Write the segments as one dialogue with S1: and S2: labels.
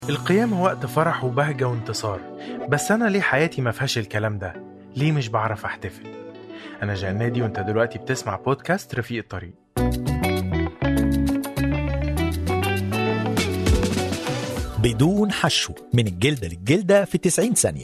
S1: القيامة وقت فرح وبهجة وانتصار بس أنا ليه حياتي ما فيهاش الكلام ده؟ ليه مش بعرف أحتفل؟ أنا جان نادي وأنت دلوقتي بتسمع بودكاست رفيق الطريق
S2: بدون حشو من الجلدة للجلدة في 90 ثانية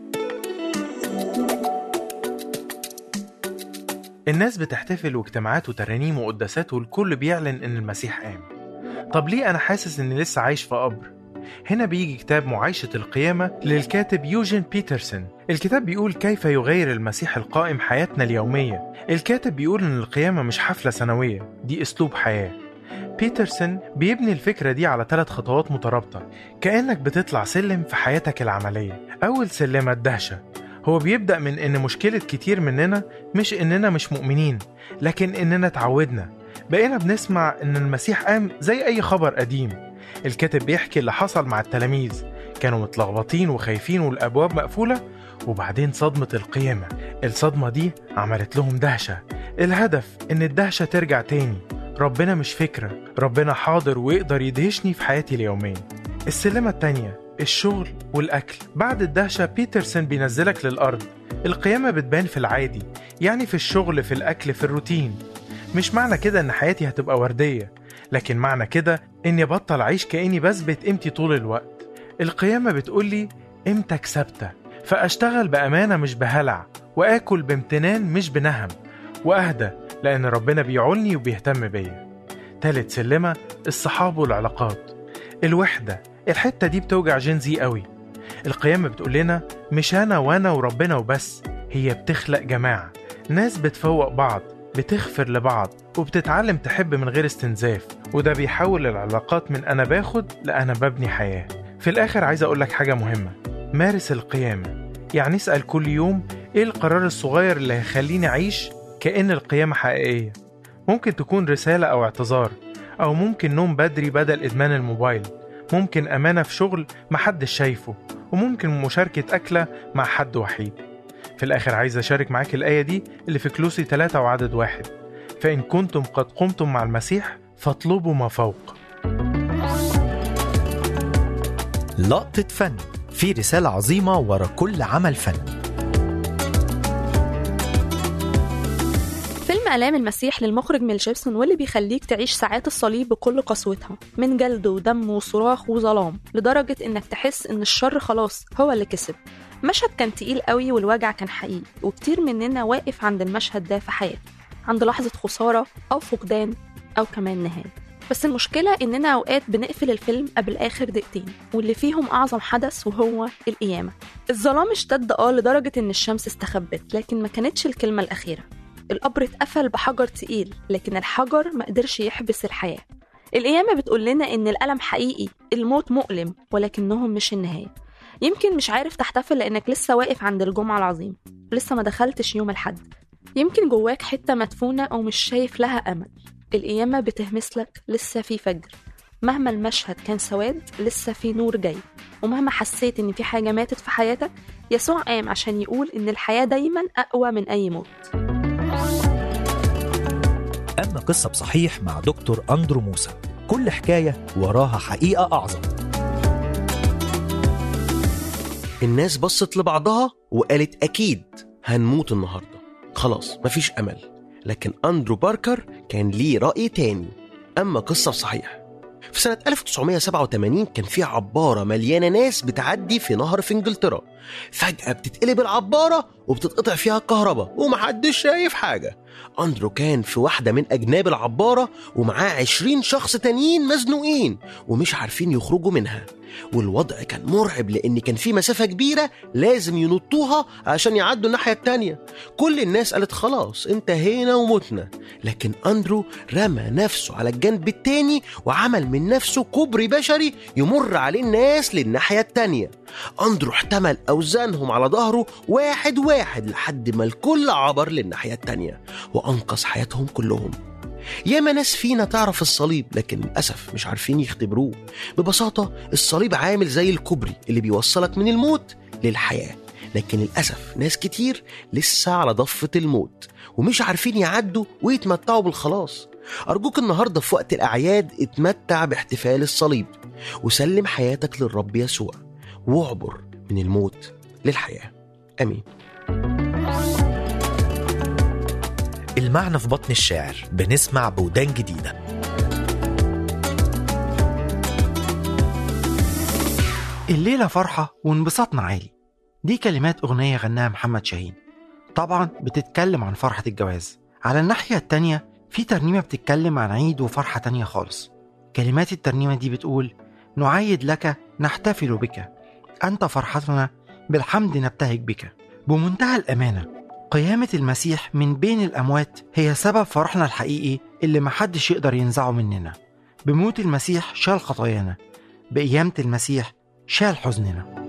S1: الناس بتحتفل واجتماعات وترانيم وقداسات والكل بيعلن إن المسيح قام طب ليه أنا حاسس إني لسه عايش في قبر؟ هنا بيجي كتاب معايشة القيامة للكاتب يوجين بيترسون الكتاب بيقول كيف يغير المسيح القائم حياتنا اليومية الكاتب بيقول إن القيامة مش حفلة سنوية دي أسلوب حياة بيترسون بيبني الفكرة دي على ثلاث خطوات مترابطة كأنك بتطلع سلم في حياتك العملية أول سلمة الدهشة هو بيبدأ من إن مشكلة كتير مننا مش إننا مش مؤمنين لكن إننا اتعودنا بقينا بنسمع إن المسيح قام زي أي خبر قديم الكاتب بيحكي اللي حصل مع التلاميذ كانوا متلخبطين وخايفين والأبواب مقفولة وبعدين صدمة القيامة الصدمة دي عملت لهم دهشة الهدف إن الدهشة ترجع تاني ربنا مش فكرة ربنا حاضر ويقدر يدهشني في حياتي اليومية السلمة التانية الشغل والأكل بعد الدهشة بيترسون بينزلك للأرض القيامة بتبان في العادي يعني في الشغل في الأكل في الروتين مش معنى كده إن حياتي هتبقى وردية لكن معنى كده إني بطل أعيش كأني بثبت قيمتي طول الوقت القيامة بتقولي قيمتك ثابتة فأشتغل بأمانة مش بهلع وآكل بامتنان مش بنهم وأهدى لأن ربنا بيعولني وبيهتم بيا تالت سلمة الصحاب والعلاقات الوحدة الحتة دي بتوجع جنزي قوي القيامة بتقول لنا مش أنا وأنا وربنا وبس هي بتخلق جماعة ناس بتفوق بعض بتغفر لبعض وبتتعلم تحب من غير استنزاف وده بيحول العلاقات من أنا باخد لأنا ببني حياة في الآخر عايز أقول لك حاجة مهمة مارس القيامة يعني اسأل كل يوم إيه القرار الصغير اللي هيخليني أعيش كأن القيامة حقيقية ممكن تكون رسالة أو اعتذار أو ممكن نوم بدري بدل إدمان الموبايل ممكن أمانة في شغل محدش شايفه وممكن مشاركة أكلة مع حد وحيد في الآخر عايز أشارك معاك الآية دي اللي في كلوسي 3 وعدد واحد فإن كنتم قد قمتم مع المسيح فاطلبوا ما فوق
S2: لقطة فن في رسالة عظيمة ورا كل عمل فني
S3: فيلم آلام المسيح للمخرج ميل جيبسون واللي بيخليك تعيش ساعات الصليب بكل قسوتها من جلد ودم وصراخ وظلام لدرجة إنك تحس إن الشر خلاص هو اللي كسب مشهد كان تقيل قوي والوجع كان حقيقي وكتير مننا واقف عند المشهد ده في حياته عند لحظة خسارة أو فقدان أو كمان نهاية بس المشكلة إننا أوقات بنقفل الفيلم قبل آخر دقيقتين واللي فيهم أعظم حدث وهو القيامة الظلام اشتد اه لدرجة إن الشمس استخبت لكن ما كانتش الكلمة الأخيرة القبر اتقفل بحجر تقيل لكن الحجر ما قدرش يحبس الحياة القيامة بتقول لنا إن الألم حقيقي الموت مؤلم ولكنهم مش النهاية يمكن مش عارف تحتفل لأنك لسه واقف عند الجمعة العظيمة لسه ما دخلتش يوم الحد يمكن جواك حتة مدفونة أو مش شايف لها أمل القيامة بتهمس لك لسه في فجر مهما المشهد كان سواد لسه في نور جاي ومهما حسيت إن في حاجة ماتت في حياتك يسوع قام عشان يقول إن الحياة دايما أقوى من أي موت
S2: أما قصة بصحيح مع دكتور أندرو موسى كل حكاية وراها حقيقة أعظم
S4: الناس بصت لبعضها وقالت أكيد هنموت النهاردة خلاص مفيش أمل لكن أندرو باركر كان ليه رأي تاني أما قصة صحيح في سنة 1987 كان في عبارة مليانة ناس بتعدي في نهر في انجلترا فجأة بتتقلب العبارة وبتتقطع فيها الكهرباء ومحدش شايف حاجة أندرو كان في واحدة من أجناب العبارة ومعاه 20 شخص تانيين مزنوقين ومش عارفين يخرجوا منها والوضع كان مرعب لأن كان في مسافة كبيرة لازم ينطوها عشان يعدوا الناحية التانية كل الناس قالت خلاص انتهينا ومتنا لكن أندرو رمى نفسه على الجنب التاني وعمل من نفسه كوبري بشري يمر عليه الناس للناحية التانية أندرو احتمل أوزانهم على ظهره واحد واحد لحد ما الكل عبر للناحية التانية وأنقذ حياتهم كلهم ياما ناس فينا تعرف الصليب لكن للأسف مش عارفين يختبروه ببساطة الصليب عامل زي الكوبري اللي بيوصلك من الموت للحياة لكن للأسف ناس كتير لسه على ضفة الموت ومش عارفين يعدوا ويتمتعوا بالخلاص أرجوك النهاردة في وقت الأعياد اتمتع باحتفال الصليب وسلم حياتك للرب يسوع واعبر من الموت للحياة أمين
S2: المعنى في بطن الشاعر بنسمع بودان جديدة
S5: الليلة فرحة وانبساطنا عالي دي كلمات أغنية غناها محمد شاهين طبعا بتتكلم عن فرحة الجواز على الناحية التانية في ترنيمة بتتكلم عن عيد وفرحة تانية خالص كلمات الترنيمة دي بتقول نعيد لك نحتفل بك أنت فرحتنا بالحمد نبتهج بك بمنتهى الأمانة قيامة المسيح من بين الأموات هي سبب فرحنا الحقيقي اللي محدش يقدر ينزعه مننا بموت المسيح شال خطايانا بقيامة المسيح شال حزننا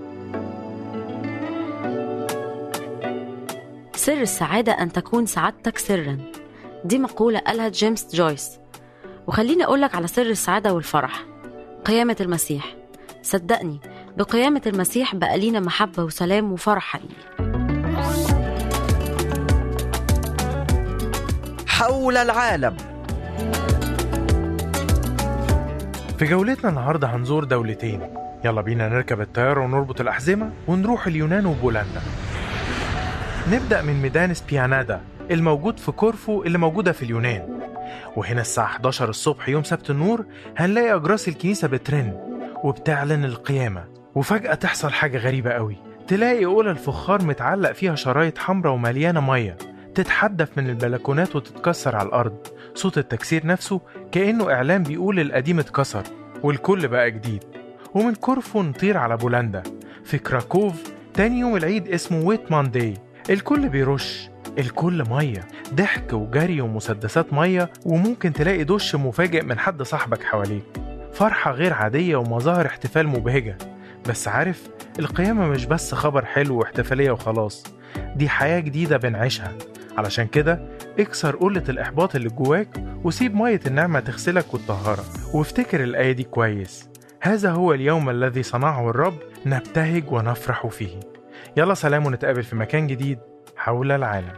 S6: سر السعادة أن تكون سعادتك سرا دي مقولة قالها جيمس جويس وخليني أقولك على سر السعادة والفرح قيامة المسيح صدقني بقيامة المسيح بقى لينا محبة وسلام وفرح حقيقي
S2: حول العالم
S1: في جولتنا النهاردة هنزور دولتين يلا بينا نركب الطيارة ونربط الأحزمة ونروح اليونان وبولندا نبدأ من ميدان سبيانادا الموجود في كورفو اللي موجودة في اليونان وهنا الساعة 11 الصبح يوم سبت النور هنلاقي أجراس الكنيسة بترن وبتعلن القيامة وفجأة تحصل حاجة غريبة قوي تلاقي أولى الفخار متعلق فيها شرايط حمراء ومليانة مية تتحدف من البلكونات وتتكسر على الأرض صوت التكسير نفسه كأنه إعلان بيقول القديم اتكسر والكل بقى جديد ومن كورفو نطير على بولندا في كراكوف تاني يوم العيد اسمه ويت مانداي الكل بيرش الكل مية ضحك وجري ومسدسات مية وممكن تلاقي دش مفاجئ من حد صاحبك حواليك فرحة غير عادية ومظاهر احتفال مبهجة بس عارف القيامة مش بس خبر حلو واحتفالية وخلاص دي حياة جديدة بنعيشها علشان كده اكسر قلة الإحباط اللي جواك وسيب مية النعمة تغسلك وتطهرك وافتكر الآية دي كويس هذا هو اليوم الذي صنعه الرب نبتهج ونفرح فيه يلا سلام ونتقابل في مكان جديد حول العالم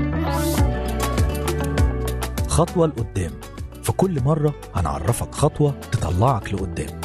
S2: خطوة لقدام في كل مرة هنعرفك خطوة تطلعك لقدام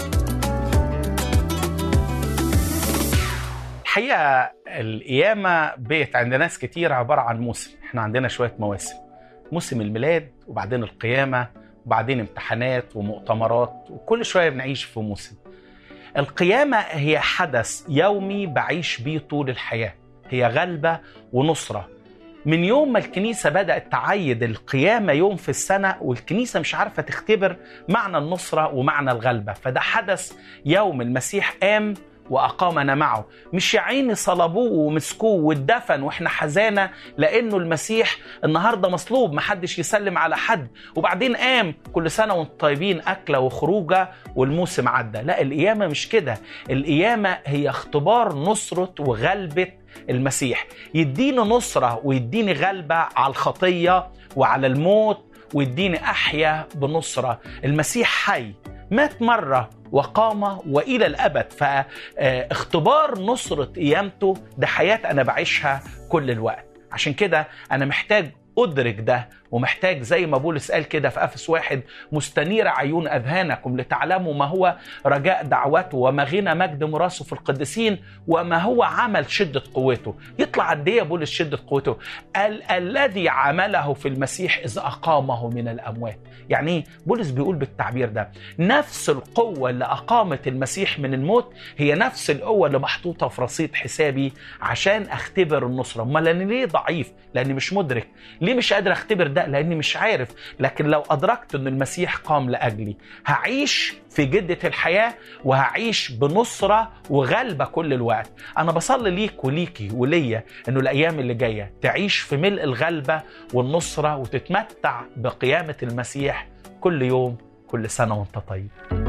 S7: الحقيقه القيامه بقت عند ناس كتير عباره عن موسم احنا عندنا شويه مواسم موسم الميلاد وبعدين القيامه وبعدين امتحانات ومؤتمرات وكل شويه بنعيش في موسم القيامه هي حدث يومي بعيش بيه طول الحياه هي غلبه ونصره من يوم ما الكنيسه بدات تعيد القيامه يوم في السنه والكنيسه مش عارفه تختبر معنى النصره ومعنى الغلبه فده حدث يوم المسيح قام واقامنا معه مش يا عيني صلبوه ومسكوه واتدفن واحنا حزانه لانه المسيح النهارده مصلوب محدش يسلم على حد وبعدين قام كل سنه وانتم طيبين اكله وخروجه والموسم عدى لا القيامه مش كده القيامه هي اختبار نصره وغلبه المسيح يديني نصره ويديني غلبه على الخطيه وعلى الموت ويديني احيا بنصره المسيح حي مات مره وقام والى الابد فاختبار نصره قيامته ده حياه انا بعيشها كل الوقت عشان كده انا محتاج ادرك ده ومحتاج زي ما بولس قال كده في افس واحد مستنير عيون اذهانكم لتعلموا ما هو رجاء دعوته وما غنى مجد مراسه في القديسين وما هو عمل شده قوته يطلع قد ايه بولس شده قوته ال- الذي عمله في المسيح اذ اقامه من الاموات يعني ايه بولس بيقول بالتعبير ده نفس القوه اللي اقامت المسيح من الموت هي نفس القوه اللي محطوطه في رصيد حسابي عشان اختبر النصره امال انا ليه ضعيف لاني مش مدرك ليه مش قادر اختبر ده لاني مش عارف لكن لو ادركت ان المسيح قام لاجلي هعيش في جدة الحياة وهعيش بنصرة وغلبة كل الوقت أنا بصلي ليك وليكي وليا أنه الأيام اللي جاية تعيش في ملء الغلبة والنصرة وتتمتع بقيامة المسيح كل يوم كل سنة وانت طيب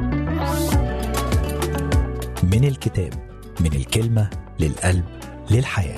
S2: من الكتاب من الكلمة للقلب للحياة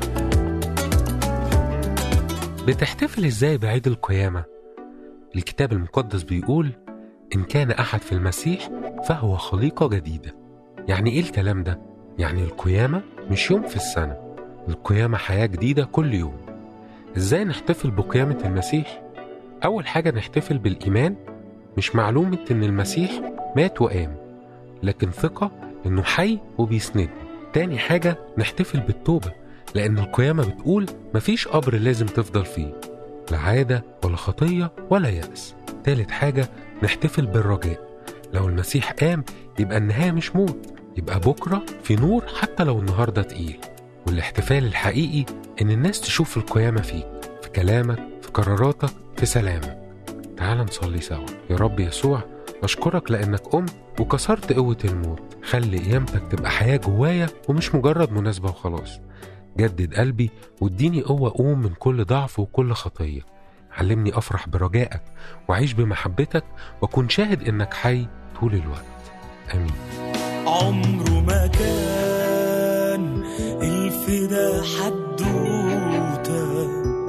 S8: بتحتفل ازاي بعيد القيامة؟ الكتاب المقدس بيقول إن كان أحد في المسيح فهو خليقة جديدة يعني إيه الكلام ده؟ يعني القيامة مش يوم في السنة القيامة حياة جديدة كل يوم إزاي نحتفل بقيامة المسيح؟ أول حاجة نحتفل بالإيمان مش معلومة إن المسيح مات وقام لكن ثقة إنه حي وبيسندني تاني حاجة نحتفل بالتوبة لأن القيامة بتقول مفيش قبر لازم تفضل فيه لا عادة ولا خطية ولا يأس تالت حاجة نحتفل بالرجاء لو المسيح قام يبقى النهاية مش موت يبقى بكرة في نور حتى لو النهاردة تقيل والاحتفال الحقيقي إن الناس تشوف القيامة فيك في كلامك في قراراتك في سلامك تعال نصلي سوا يا رب يسوع أشكرك لأنك قمت وكسرت قوة الموت خلي قيامتك تبقى حياة جوايا ومش مجرد مناسبة وخلاص جدد قلبي واديني قوة أقوم من كل ضعف وكل خطية علمني أفرح برجائك وأعيش بمحبتك وأكون شاهد إنك حي طول الوقت آمين
S9: عمره ما كان الفدا حدوتة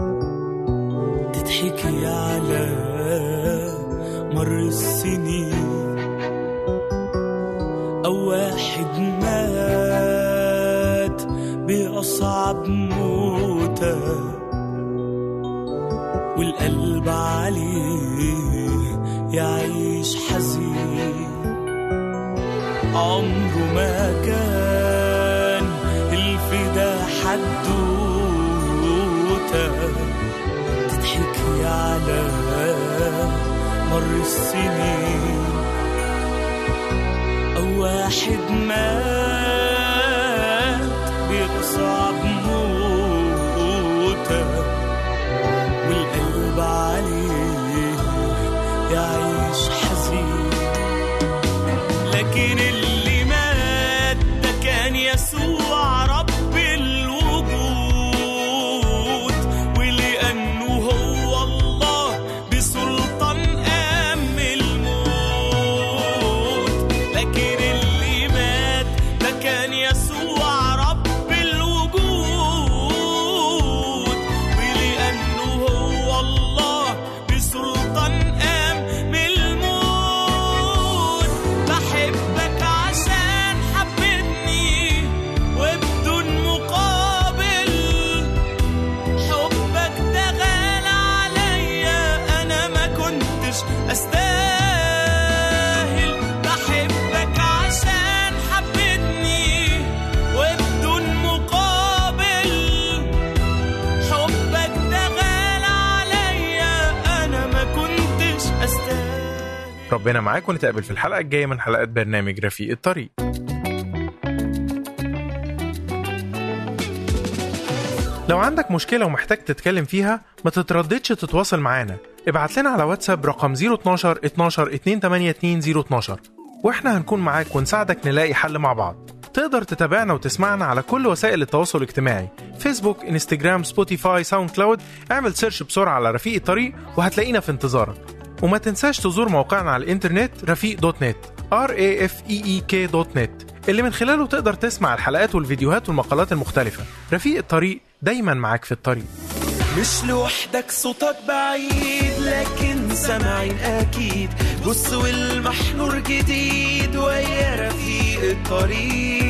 S9: تتحكي على مر السنين أو واحد مات بأصعب موتة والقلب عليه يعيش حزين عمره ما كان الفدا حدوتة تتحكي على مر السنين أو واحد مات بأصعب موتة والقلب عليه يعيش حزين لكن اللي مات ده كان يسوع رب الوجود ولأنه هو الله بسلطان قام الموت لكن اللي مات ده كان يسوع رب الوجود ولأنه هو الله بسلطان قام الموت بحبك عشان حبتني وبدون مقابل حبك ده غالى عليا انا ما كنتش استاهل بحبك عشان حبتني وبدون مقابل حبك ده غالى عليا انا ما كنتش استاهل
S1: ربنا معاك ونتقابل في الحلقة الجاية من حلقات برنامج رفيق الطريق لو عندك مشكلة ومحتاج تتكلم فيها ما تترددش تتواصل معانا ابعت لنا على واتساب رقم 012 12 282 012 واحنا هنكون معاك ونساعدك نلاقي حل مع بعض تقدر تتابعنا وتسمعنا على كل وسائل التواصل الاجتماعي فيسبوك انستجرام سبوتيفاي ساوند كلاود اعمل سيرش بسرعة على رفيق الطريق وهتلاقينا في انتظارك وما تنساش تزور موقعنا على الانترنت رفيق دوت نت r a f e e k دوت نت اللي من خلاله تقدر تسمع الحلقات والفيديوهات والمقالات المختلفة رفيق الطريق دايما معاك في الطريق
S9: مش لوحدك صوتك بعيد لكن سامعين اكيد بص والمحنور جديد ويا رفيق الطريق